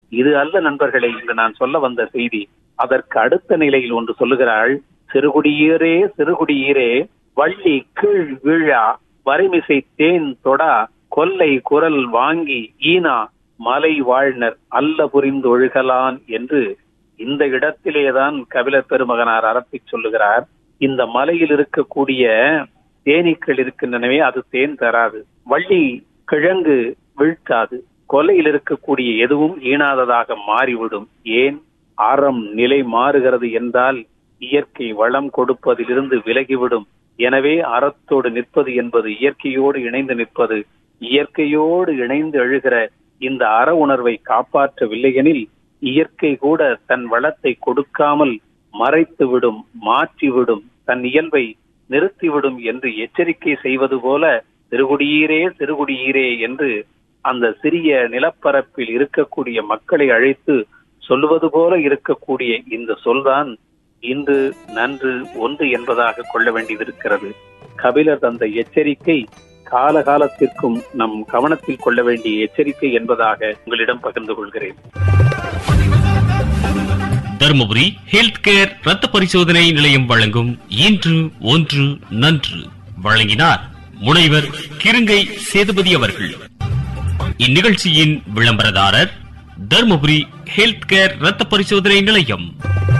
இது அல்ல நண்பர்களே இன்று நான் சொல்ல வந்த செய்தி அதற்கு அடுத்த நிலையில் ஒன்று சொல்லுகிறாள் சிறுகுடியீரே சிறுகுடியீரே வள்ளி கீழ் வீழா வரைமிசை தேன் தொடா கொல்லை குரல் வாங்கி ஈனா மலை வாழ்னர் அல்ல புரிந்து ஒழுகலான் என்று இந்த இடத்திலேதான் கபிலர் பெருமகனார் அறப்பிச் சொல்லுகிறார் இந்த மலையில் இருக்கக்கூடிய தேனீக்கள் இருக்கின்றனவே அது தேன் தராது வள்ளி கிழங்கு வீழ்த்தாது கொலையில் இருக்கக்கூடிய எதுவும் ஈனாததாக மாறிவிடும் ஏன் அறம் நிலை மாறுகிறது என்றால் இயற்கை வளம் கொடுப்பதிலிருந்து விலகிவிடும் எனவே அறத்தோடு நிற்பது என்பது இயற்கையோடு இணைந்து நிற்பது இயற்கையோடு இணைந்து எழுகிற இந்த அற உணர்வை காப்பாற்றவில்லையெனில் இயற்கை கூட தன் வளத்தை கொடுக்காமல் மறைத்துவிடும் மாற்றிவிடும் தன் இயல்பை நிறுத்திவிடும் என்று எச்சரிக்கை செய்வது போல சிறுகுடியீரே சிறுகுடியீரே என்று அந்த சிறிய நிலப்பரப்பில் இருக்கக்கூடிய மக்களை அழைத்து சொல்லுவது போல இருக்கக்கூடிய இந்த சொல்தான் இன்று நன்று ஒன்று என்பதாக கொள்ள வேண்டியதிருக்கிறது கபிலர் தந்த எச்சரிக்கை காலகாலத்திற்கும் நம் கவனத்தில் கொள்ள வேண்டிய எச்சரிக்கை என்பதாக உங்களிடம் பகிர்ந்து கொள்கிறேன் தருமபுரி ஹெல்த் கேர் ரத்த பரிசோதனை நிலையம் வழங்கும் இன்று ஒன்று நன்று வழங்கினார் முனைவர் கிருங்கை சேதுபதி அவர்கள் இந்நிகழ்ச்சியின் விளம்பரதாரர் தருமபுரி ஹெல்த் கேர் ரத்த பரிசோதனை நிலையம்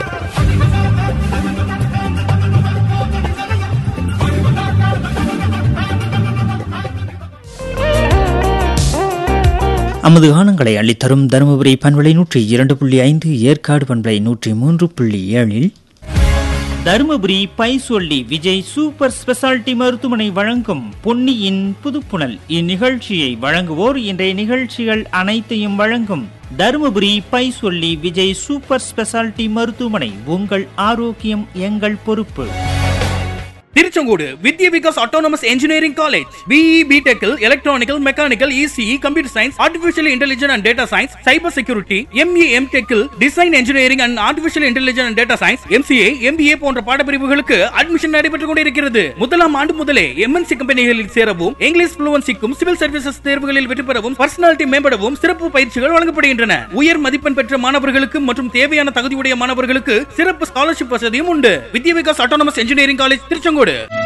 அமது கானங்களை அள்ளித்தரும் தருமபுரி பண்பலை நூற்றி இரண்டு புள்ளி ஐந்து ஏற்காடு பண்பலை நூற்றி மூன்று புள்ளி ஏழில் தருமபுரி பைசொல்லி விஜய் சூப்பர் ஸ்பெஷாலிட்டி மருத்துவமனை வழங்கும் பொன்னியின் புதுப்புணல் இந்நிகழ்ச்சியை வழங்குவோர் இன்றைய நிகழ்ச்சிகள் அனைத்தையும் வழங்கும் தருமபுரி பைசொல்லி விஜய் சூப்பர் ஸ்பெஷாலிட்டி மருத்துவமனை உங்கள் ஆரோக்கியம் எங்கள் பொறுப்பு Tiruchengode Vidya Vikas autonomous engineering college BE பிடெக்கில் electrical mechanical ECE computer science artificial intelligence and data science cyber security ME M டெக்கில் design engineering and artificial intelligence and data science MCA MBA போன்ற பாடப்பிரிவுகளுக்கு அட்மிஷன் நடைபெற்றுக் கொண்டிருக்கிறது முதலாம் ஆண்டு முதலே எம்என்சி கம்பெனிகளில் சேரவும் இங்கிலீஷ் புளுவன்சிக்கும் சிவில் சர்வீசஸ் தேர்வுகளில் வெற்றி பெறவும் பர்சனாலிட்டி மேம்படவும் சிறப்பு பயிற்சிகள் வழங்கப்படுகின்றன உயர் மதிப்பெண் பெற்ற மாணவர்களுக்கு மற்றும் தேவையான தகுதியுடைய மாணவர்களுக்கு சிறப்பு ஸ்காலர்ஷிப் வசதியும் உண்டு Vidya Vikas autonomous engineering college Tiruchengode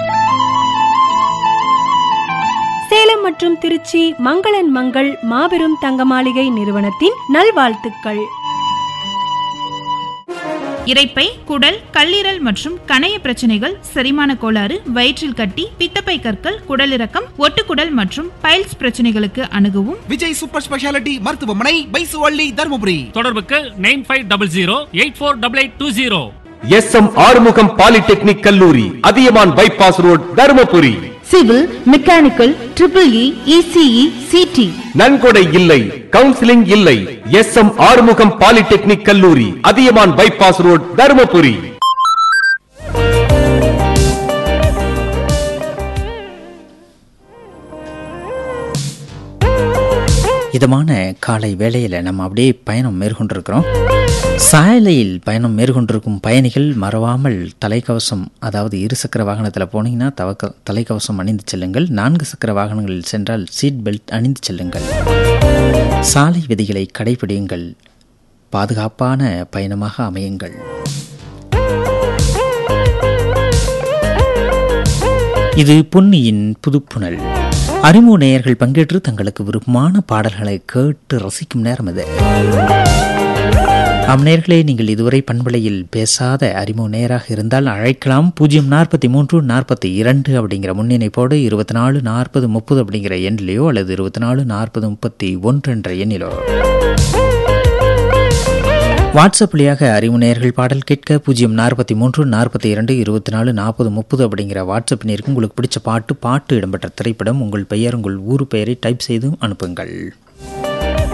Salem மற்றும் திருச்சி மங்களன் மங்கள் மாபெரும் தங்க மாளிகை நிறுவனத்தின் நல்வாழ்த்துக்கள் இரைப்பை குடல் கல்லீரல் மற்றும் கணைய பிரச்சனைகள் செரிமான கோளாறு வயிற்றில் கட்டி பித்தப்பை கற்கள் குடலிறக்கம் ஒட்டுக்குடல் மற்றும் பைல்ஸ் பிரச்சனைகளுக்கு அணுகவும் விஜய் சூப்பர் ஸ்பெஷாலிட்டி மருத்துவமனை பைசுவள்ளி தருமபுரி தொடர்புக்கு nine five double zero eight four double eight two zero S M Arumugam polytechnic கல்லூரி Athiyaman bypass road Dharmapuri civil mechanical triple E ECE CT நன்கொடை இல்லை கவுன்சிலிங் இல்லை எஸ் எம் ஆறுமுகம் பாலிடெக்னிக் கல்லூரி அதியமான் பைபாஸ் ரோட் தருமபுரி இதமான காலை வேளையில் நம்ம அப்படியே பயணம் மேற்கொண்டிருக்கிறோம் சாலையில் பயணம் மேற்கொண்டிருக்கும் பயணிகள் மறவாமல் தலைக்கவசம் அதாவது இரு சக்கர வாகனத்தில் போனீங்கன்னா தவக்க தலைக்கவசம் அணிந்து செல்லுங்கள் நான்கு சக்கர வாகனங்களில் சென்றால் சீட் பெல்ட் அணிந்து செல்லுங்கள் சாலை விதிகளை கடைபிடியுங்கள் பாதுகாப்பான பயணமாக அமையுங்கள் இது பொன்னியின் புதுப்புணல் அறிமுக நேயர்கள் பங்கேற்று தங்களுக்கு விருப்பமான பாடல்களை கேட்டு ரசிக்கும் நேரம் இது ஆம் நேர்களே நீங்கள் இதுவரை பண்பலையில் பேசாத அறிமுக நேராக இருந்தால் அழைக்கலாம் பூஜ்ஜியம் நாற்பத்தி மூன்று நாற்பத்தி இரண்டு அப்படிங்கிற முன்னிணைப்போடு இருபத்தி நாலு நாற்பது முப்பது அப்படிங்கிற எண்ணிலையோ அல்லது இருபத்தி நாலு நாற்பது முப்பத்தி ஒன்று என்ற எண்ணிலோ வாட்ஸ்அப் வழியாக அறிவு நேயர்கள் பாடல் கேட்க பூஜ்ஜியம் நாற்பத்தி மூன்று நாற்பத்தி இரண்டு இருபத்தி நாலு நாற்பது முப்பது அப்படிங்கிற வாட்ஸ்அப் நேருக்கு உங்களுக்கு பிடிச்ச பாட்டு பாட்டு இடம்பெற்ற திரைப்படம் உங்கள் பெயர் உங்கள் ஊர் பெயரை டைப் செய்து அனுப்புங்கள்